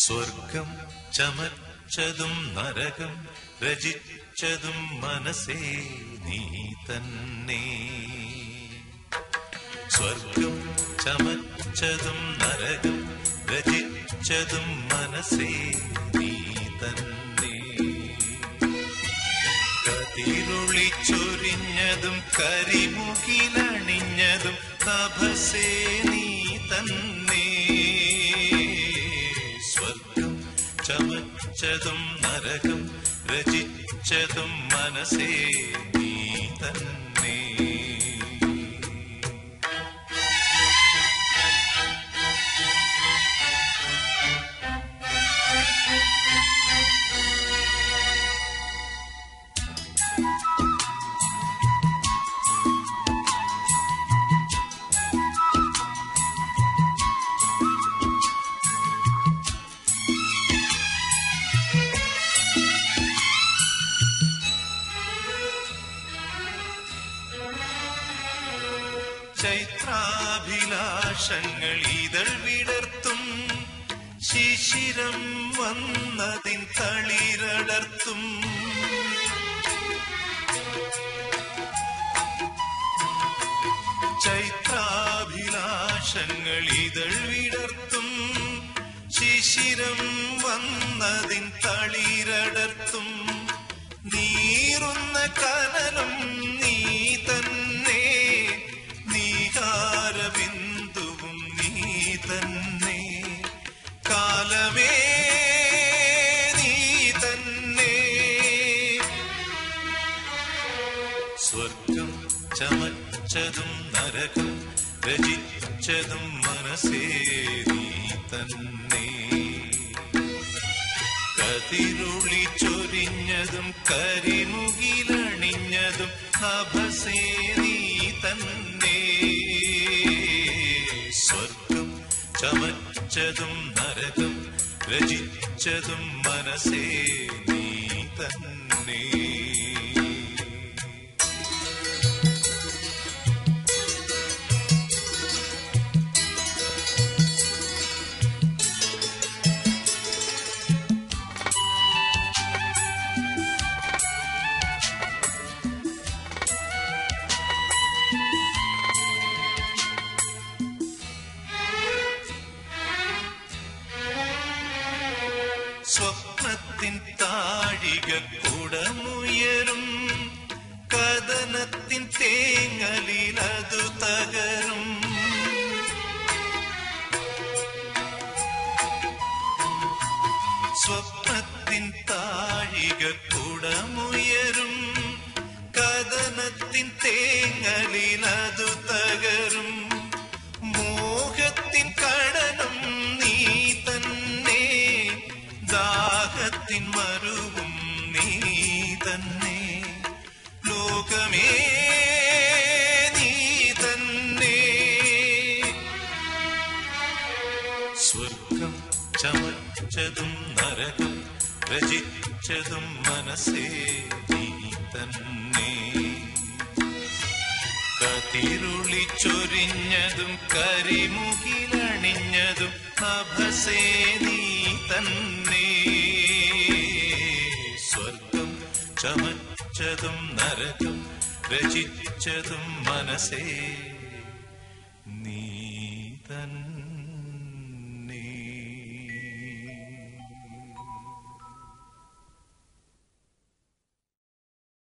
സ്വർഗം ചമച്ചതും നരകം രചിച്ചതും മനസ്സേ നീ തന്നെ സ്വർഗം ചമച്ചതും നരകം രചിച്ചതും മനസ്സേ നീ തന്നെ കതിരുളി ചൊരിഞ്ഞതും കരിമുകിലണിഞ്ഞതും തപസേ നീ തന്നെ സ്വർഗം ചമച്ചതും നരകം രചിച്ചതും മനസ്സേ നീ തന്നെ ചൈത്രാഭിലാഷങ്ങൾ ഇതൾ വിടർത്തും ശിശിരം വന്നതിൻ തളിരടർത്തും ചൈത്രാഭിലാഷങ്ങൾ ഇതൾ വിടർത്തും ശിശിരം വന്നതിൻ തളിരടർത്തും നീറുന്ന കനലും നീ തന്നെ നീകാരബിന്ദുവും നീ തന്നെ കാലമേ നീ തന്നെ സ്വർഗം ചമച്ചതും നരകം രചിച്ചതും മനസ്സേ നീ തന്നെ കതിരുളി ചൊരിഞ്ഞതും കരിമുകിലണിഞ്ഞതും അഭസേ നീ തന്നെ സ്വർഗം ചമച്ചതും നരകം രചിച്ചതും മനസ്സേ നീ തന്നെ സ്വപ്നത്തിൻ താഴിക കുടമുയരും കഥനത്തിൻ തേങ്ങലിൽ അതു തകരും സ്വപ്നത്തിൻ താഴിക കുടമുയരും കഥനത്തിൻ തേങ്ങലിൽ അതു തകരും മോഹത്തിൻ കടനം നീ തന്നെ ദാഹത്തിൻ മരുവും നീ തന്നെ ലോകമേ നീ തന്നെ സ്വർഗം ചമച്ചതും നരകം രചിച്ചതും മനസ്സേ നീ തന്നെ കതിരുളി ചൊരിഞ്ഞതും കരിമുകിലണിഞ്ഞതും അഭസേ നീ തന്നെ സ്വർഗം ചമച്ചതും നരകം രചിച്ചതും മനസ്സേ നീ തന്നെ